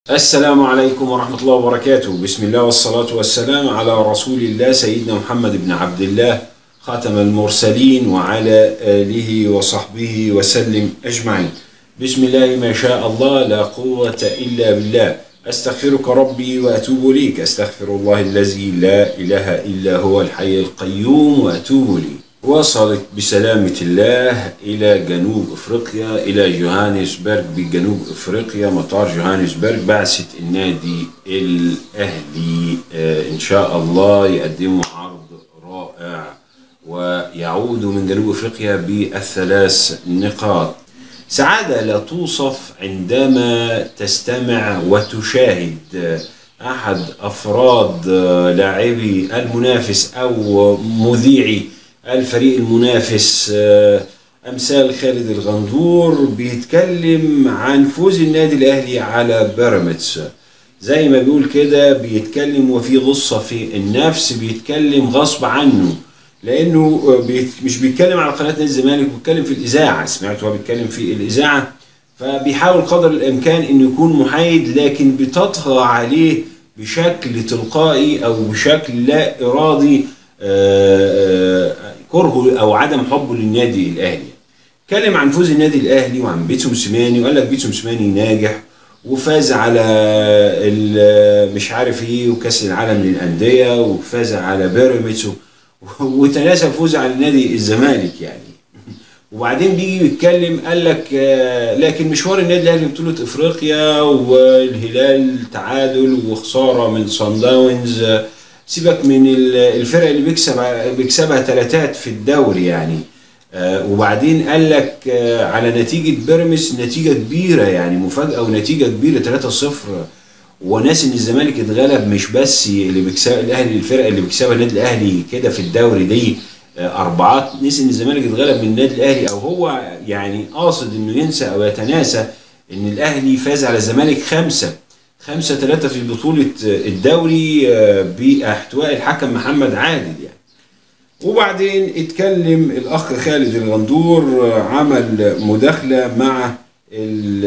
السلام عليكم ورحمة الله وبركاته بسم الله والصلاة والسلام على رسول الله سيدنا محمد بن عبد الله خاتم المرسلين وعلى آله وصحبه وسلم أجمعين بسم الله ما شاء الله لا قوة إلا بالله أستغفرك ربي وأتوب إليك أستغفر الله الذي لا إله إلا هو الحي القيوم وأتوب إليه وصلت بسلامة الله إلى جنوب أفريقيا إلى جوهانسبرغ بجنوب أفريقيا مطار جوهانسبرغ بعثة النادي الأهلي آه، إن شاء الله يقدموا عرض رائع ويعودوا من جنوب أفريقيا بالثلاث نقاط سعادة لا توصف عندما تستمع وتشاهد أحد أفراد لاعبي المنافس أو مذيعي الفريق المنافس أمثال خالد الغندور بيتكلم عن فوز النادي الأهلي على بيراميدز زي ما بيقول كده بيتكلم وفي غصة في النفس بيتكلم غصب عنه لانه بيت مش بيتكلم على قناه نادي الزمالك بيتكلم في الاذاعه سمعت هو بيتكلم في الاذاعه فبيحاول قدر الامكان انه يكون محايد لكن بتطغى عليه بشكل تلقائي او بشكل لا ارادي آه، آه، كرهه او عدم حبه للنادي الاهلي اتكلم عن فوز النادي الاهلي وعن بيتسو موسيماني وقال لك بيتسو موسيماني ناجح وفاز على ال- مش عارف ايه وكاس العالم للانديه وفاز على بيراميدز وتناسى فوز على نادي الزمالك يعني وبعدين بيجي يتكلم قال لك آه، لكن مشوار النادي الاهلي بطوله افريقيا والهلال تعادل وخساره من صن داونز آه، سيبك من ال- الفرق اللي بيكسب بيكسبها ثلاثات في الدوري يعني آه، وبعدين قال لك آه، على نتيجه بيراميدز نتيجه كبيره يعني مفاجاه ونتيجه كبيره 3-0 وناس ان الزمالك اتغلب مش بس اللي بيكسب الاهلي الفرقه اللي بيكسبها النادي الاهلي كده في الدوري دي آه، اربعات نسي ان الزمالك اتغلب من النادي الاهلي او هو يعني قاصد انه ينسى او يتناسى ان الاهلي فاز على الزمالك خمسه خمسة ثلاثة في بطولة آه، الدوري آه، باحتواء الحكم محمد عادل يعني وبعدين اتكلم الاخ خالد الغندور آه، عمل مداخله مع ال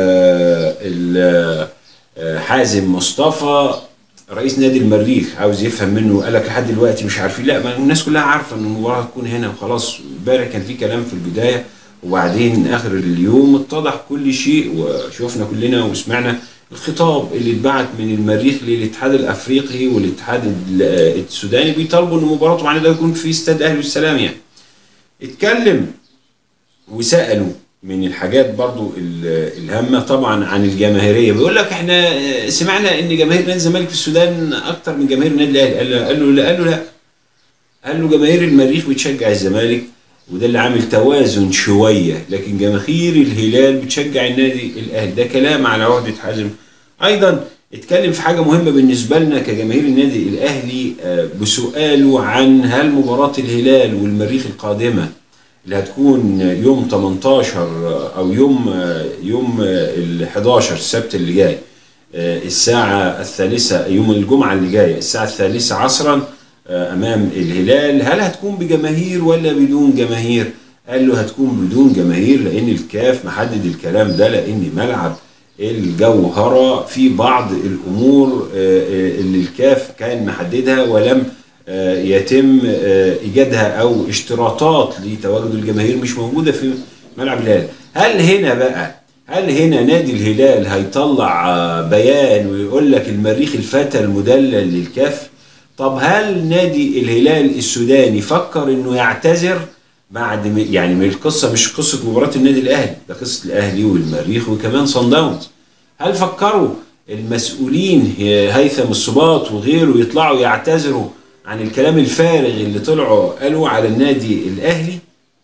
ال آه، حازم مصطفى رئيس نادي المريخ عاوز يفهم منه قال لك لحد دلوقتي مش عارفين لا ما الناس كلها عارفه ان المباراه هتكون هنا وخلاص امبارح كان في كلام في البدايه وبعدين اخر اليوم اتضح كل شيء وشفنا كلنا وسمعنا الخطاب اللي اتبعت من المريخ للاتحاد الافريقي والاتحاد ال- السوداني بيطالبوا ان مباراتهم على ده يكون في استاد اهلي والسلام يعني اتكلم وسالوا من الحاجات برضو ال- الهامة طبعا عن الجماهيرية بيقول لك احنا اه، سمعنا ان جماهير نادي الزمالك في السودان اكتر من جماهير النادي الاهلي قال له قال له لا قال له لا قال له جماهير المريخ بتشجع الزمالك وده اللي عامل توازن شوية لكن جماهير الهلال بتشجع النادي الاهلي ده كلام على عهدة حازم ايضا اتكلم في حاجة مهمة بالنسبة لنا كجماهير النادي الاهلي اه، بسؤاله عن هل مباراة الهلال والمريخ القادمة اللي هتكون يوم 18 او يوم يوم ال 11 السبت اللي جاي الساعة الثالثة يوم الجمعة اللي جاية الساعة الثالثة عصرا أمام الهلال هل هتكون بجماهير ولا بدون جماهير؟ قال له هتكون بدون جماهير لأن الكاف محدد الكلام ده لأن ملعب الجوهرة في بعض الأمور اللي الكاف كان محددها ولم آه، يتم آه، ايجادها او اشتراطات لتواجد الجماهير مش موجوده في ملعب الهلال هل هنا بقى هل هنا نادي الهلال هيطلع آه، بيان ويقول لك المريخ الفتى المدلل للكاف طب هل نادي الهلال السوداني فكر انه يعتذر بعد ما يعني من القصه مش قصه مباراه النادي الاهلي ده قصه الاهلي والمريخ وكمان صن داونز هل فكروا المسؤولين هيثم السباط وغيره يطلعوا يعتذروا عن الكلام الفارغ اللي طلعوا قالوا على النادي الاهلي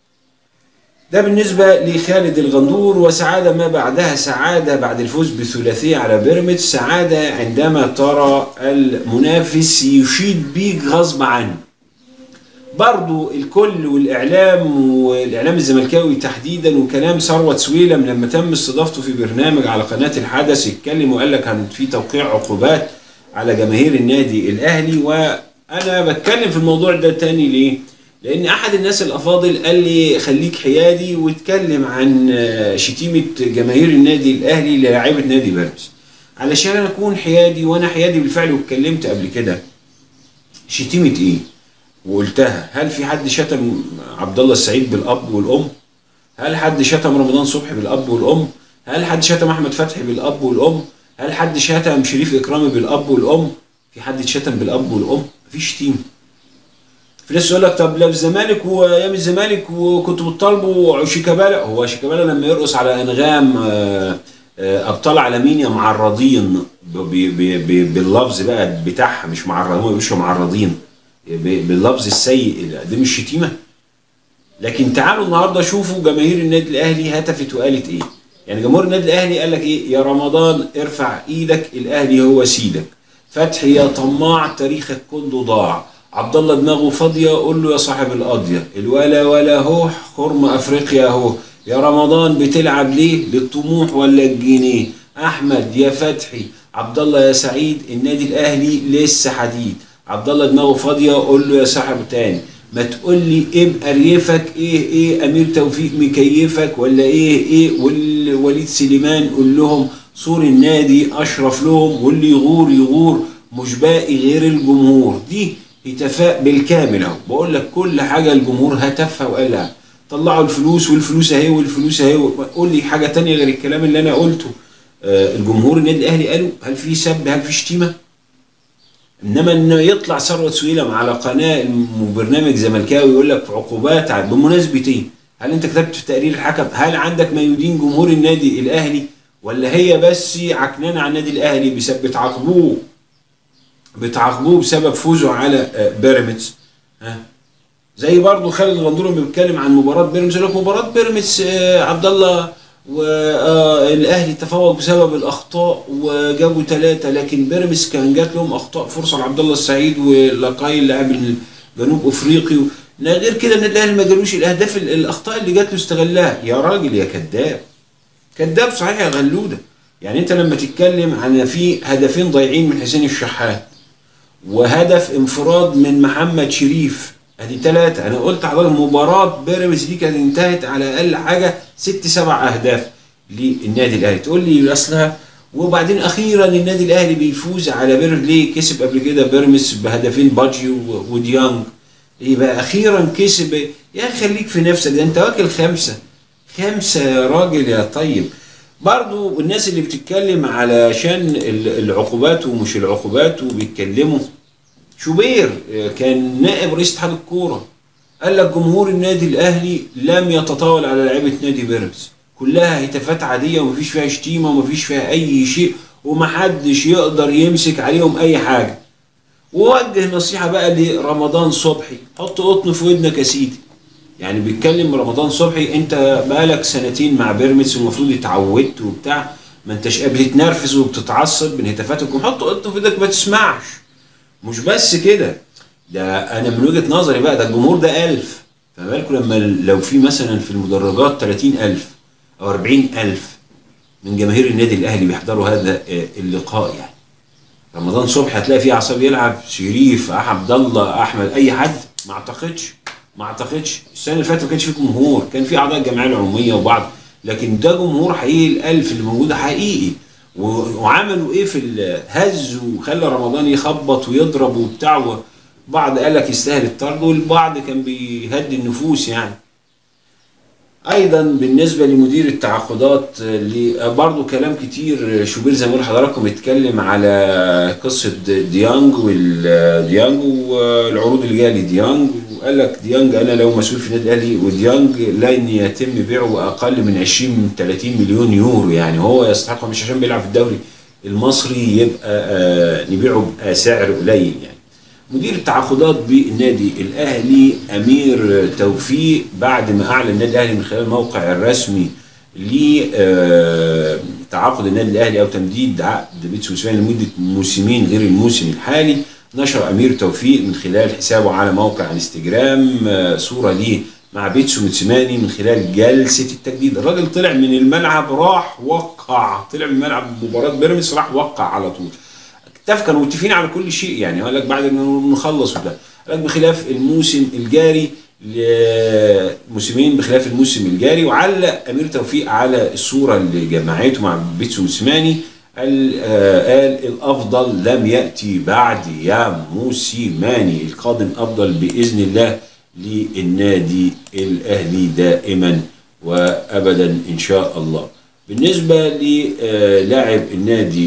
ده بالنسبة لخالد الغندور وسعادة ما بعدها سعادة بعد الفوز بثلاثية على بيراميدز سعادة عندما ترى المنافس يشيد بيك غصب عنه برضو الكل والاعلام والاعلام الزملكاوي تحديدا وكلام ثروت سويلم لما تم استضافته في برنامج على قناه الحدث اتكلم وقال لك هن في توقيع عقوبات على جماهير النادي الاهلي وانا بتكلم في الموضوع ده تاني ليه؟ لان احد الناس الافاضل قال لي خليك حيادي واتكلم عن آه، شتيمه جماهير النادي الاهلي للاعيبه نادي بيراميدز علشان اكون حيادي وانا حيادي بالفعل واتكلمت قبل كده شتيمه ايه وقلتها هل في حد شتم عبد الله السعيد بالاب والام هل حد شتم رمضان صبحي بالاب والام هل حد شتم احمد فتحي بالاب والام هل حد شتم شريف اكرامي بالاب والام في حد اتشتم بالاب والام مفيش شتيمه في ناس يقول لك طب لو الزمالك وايام الزمالك وكنتوا بتطالبوا شيكابالا هو شيكابالا لما يرقص على انغام آه، آه، ابطال عالمين يا معرضين ب- ب- ب- ب- باللفظ بقى بتاعها مش معرضين مش معرضين ب- باللفظ السيء ده مش شتيمه لكن تعالوا النهارده شوفوا جماهير النادي الاهلي هتفت وقالت ايه يعني جمهور النادي الاهلي قال لك ايه يا رمضان ارفع ايدك الاهلي هو سيدك فتحي يا طماع تاريخك كله ضاع عبد الله دماغه فاضيه قول له يا صاحب القضيه الولا ولا هو خرم افريقيا اهو يا رمضان بتلعب ليه للطموح ولا الجنيه احمد يا فتحي عبد الله يا سعيد النادي الاهلي لسه حديد عبد الله دماغه فاضيه قول له يا صاحب تاني ما تقول لي ايه مقريفك ايه ايه امير توفيق مكيفك ولا ايه ايه والوليد سليمان قول لهم سور النادي اشرف لهم واللي يغور يغور مش باقي غير الجمهور دي اتفاق بالكامل اهو بقول لك كل حاجه الجمهور هتفها وقالها طلعوا الفلوس والفلوس اهي والفلوس اهي قول لي حاجه تانية غير الكلام اللي انا قلته آه الجمهور النادي الاهلي قالوا هل في سب هل في شتيمه انما انه يطلع ثروت سويلم على قناه وبرنامج زملكاوي يقول لك عقوبات على- بمناسبه ايه؟ هل انت كتبت في تقرير الحكم؟ هل عندك ما يدين جمهور النادي الاهلي؟ ولا هي بس عكنانه على النادي الاهلي بسبب بتعاقبوه بتعاقبوه بسبب فوزه على آه، بيراميدز ها زي برضه خالد الغندور لما بيتكلم عن مباراه بيراميدز يقول لك مباراه بيراميدز آه، عبد الله والاهلي تفوق بسبب الاخطاء وجابوا ثلاثه لكن بيراميدز كان جات لهم اخطاء فرصه لعبد الله السعيد ولاقاي اللاعب الجنوب افريقي لا غير كده النادي الاهلي ما جالوش الاهداف ال- الاخطاء اللي جات له استغلها يا راجل يا كذاب كذاب صحيح يا غلوده يعني انت لما تتكلم عن في هدفين ضايعين من حسين الشحات وهدف انفراد من محمد شريف ادي ثلاثة انا قلت حضرتك مباراة بيراميدز دي كانت انتهت على اقل حاجة ست سبع اهداف للنادي الاهلي تقول لي اصلها وبعدين اخيرا النادي الاهلي بيفوز على بيراميدز ليه كسب قبل كده بيراميدز بهدفين بادجي و- وديانج يبقى اخيرا كسب يا أخي خليك في نفسك ده انت واكل خمسة خمسة يا راجل يا طيب برضو الناس اللي بتتكلم علشان ال- العقوبات ومش العقوبات وبيتكلموا شوبير آه، كان نائب رئيس اتحاد الكوره قال لك جمهور النادي الاهلي لم يتطاول على لعيبه نادي بيراميدز كلها هتافات عاديه ومفيش فيها شتيمه ومفيش فيها اي شيء ومحدش يقدر يمسك عليهم اي حاجه ووجه نصيحه بقى لرمضان صبحي حط قطن في ودنك يا سيدي يعني بيتكلم رمضان صبحي انت بقالك سنتين مع بيراميدز والمفروض اتعودت وبتاع ما انتش بتتنرفز وبتتعصب من هتافاتكم حط قطن في ودنك ما تسمعش مش بس كده ده انا من وجهه نظري بقى ده الجمهور ده ألف فما بالكم لما لو في مثلا في المدرجات 30000 او 40000 من جماهير النادي الاهلي بيحضروا هذا آه، اللقاء يعني رمضان صبحي هتلاقي فيه عصام يلعب شريف عبد الله احمد اي حد ما اعتقدش ما اعتقدش السنه اللي فاتت ما كانش فيه جمهور كان في اعضاء الجمعيه العموميه وبعض لكن ده جمهور حقيقي الالف اللي موجوده حقيقي و- وعملوا ايه في الهز وخلى رمضان يخبط ويضرب وبتاع بعض قال لك يستاهل الطرد والبعض كان بيهدي النفوس يعني ايضا بالنسبه لمدير التعاقدات اللي برضه كلام كتير شوبير زي ما بقول لحضراتكم اتكلم على قصه ديانج والديانج والعروض اللي جايه لديانج وقال لك ديانج انا لو مسؤول في النادي الاهلي وديانج لن يتم بيعه اقل من 20 30 مليون يورو يعني هو يستحق مش عشان بيلعب في الدوري المصري يبقى آه، نبيعه بسعر قليل يعني مدير التعاقدات بالنادي الاهلي امير توفيق بعد ما اعلن النادي الاهلي من خلال الموقع الرسمي لتعاقد النادي الاهلي او تمديد عقد بيتسو موسيماني لمده موسمين غير الموسم الحالي نشر امير توفيق من خلال حسابه على موقع انستجرام آه، صوره ليه مع بيتسو موسيماني من خلال جلسه التجديد الراجل طلع من الملعب راح وقع طلع من ملعب مباراه بيراميدز راح وقع على طول اتفق كانوا متفقين على كل شيء يعني قال لك بعد ما نخلص وده قال لك بخلاف الموسم الجاري موسمين بخلاف الموسم الجاري وعلق امير توفيق على الصوره اللي جمعته مع بيتسو موسيماني قال آه، قال الافضل لم ياتي بعد يا موسيماني القادم افضل باذن الله للنادي الاهلي دائما وابدا ان شاء الله بالنسبه للاعب النادي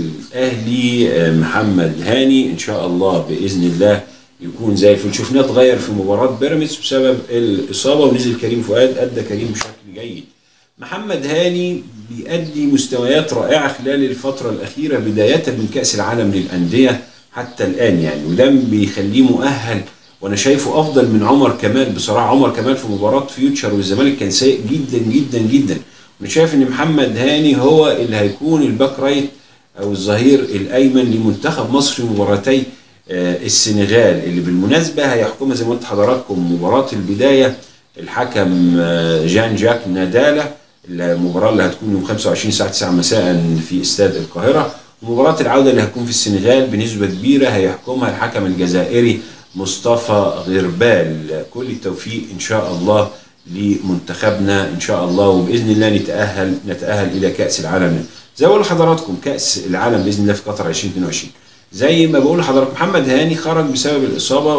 الاهلي آه، محمد هاني ان شاء الله باذن الله يكون زي الفل شفناه اتغير في مباراه بيراميدز بسبب الاصابه ونزل كريم فؤاد ادى كريم بشكل جيد محمد هاني بيأدي مستويات رائعة خلال الفترة الأخيرة بداية من كأس العالم للأندية حتى الآن يعني وده بيخليه مؤهل وأنا شايفه أفضل من عمر كمال بصراحة عمر كمال في مباراة فيوتشر والزمالك كان سيء جدا جدا جدا أنا شايف إن محمد هاني هو اللي هيكون الباك رايت أو الظهير الأيمن لمنتخب مصر في مباراتي آه، السنغال اللي بالمناسبة هيحكمها زي ما قلت حضراتكم مباراة البداية الحكم آه، جان جاك نادالا المباراة اللي هتكون يوم 25 الساعة 9 مساء في استاد القاهرة ومباراة العودة اللي هتكون في السنغال بنسبة كبيرة هيحكمها الحكم الجزائري مصطفى غربال كل التوفيق إن شاء الله لمنتخبنا إن شاء الله وبإذن الله نتأهل نتأهل إلى كأس العالم زي ما بقول لحضراتكم كأس العالم بإذن الله في قطر 2022 زي ما بقول لحضرتك محمد هاني خرج بسبب الإصابة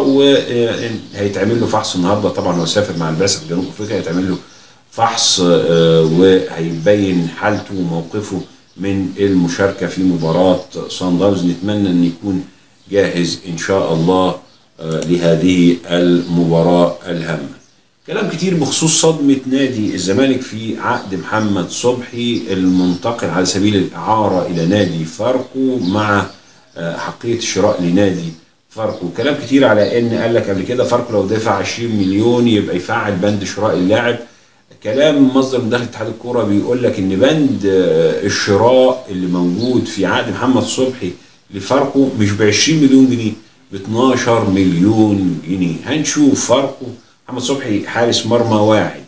وهيتعمل له فحص النهارده طبعا هو سافر مع البعثة في جنوب أفريقيا هيتعمل له فحص آه، وهيبين حالته وموقفه من المشاركة في مباراة صن داونز نتمنى أن يكون جاهز إن شاء الله آه، لهذه المباراة الهامة كلام كتير بخصوص صدمة نادي الزمالك في عقد محمد صبحي المنتقل على سبيل الإعارة إلى نادي فاركو مع آه، حقية الشراء لنادي فاركو كلام كتير على ان قال لك قبل كده فاركو لو دفع 20 مليون يبقى يفعل بند شراء اللاعب كلام مصدر من داخل اتحاد الكوره بيقول لك ان بند آه، الشراء اللي موجود في عقد محمد صبحي لفاركو مش ب 20 مليون جنيه ب 12 مليون جنيه هنشوف فاركو محمد صبحي حارس مرمى واعد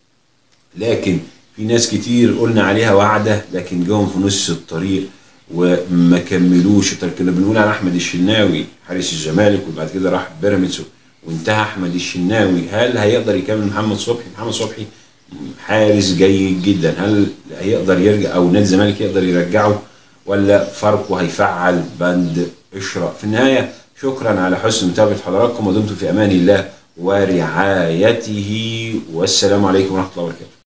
لكن في ناس كتير قلنا عليها واعده لكن جاهم في نص الطريق وما كملوش كنا بنقول على احمد الشناوي حارس الزمالك وبعد كده راح بيراميدز وانتهى احمد الشناوي هل هيقدر يكمل محمد صبحي محمد صبحي حارس جيد جدا هل هيقدر يرجع او نادي الزمالك يقدر يرجعه ولا فاركو هيفعل بند اشراء في النهايه شكرا على حسن متابعه حضراتكم ودمتم في امان الله ورعايته والسلام عليكم ورحمه الله وبركاته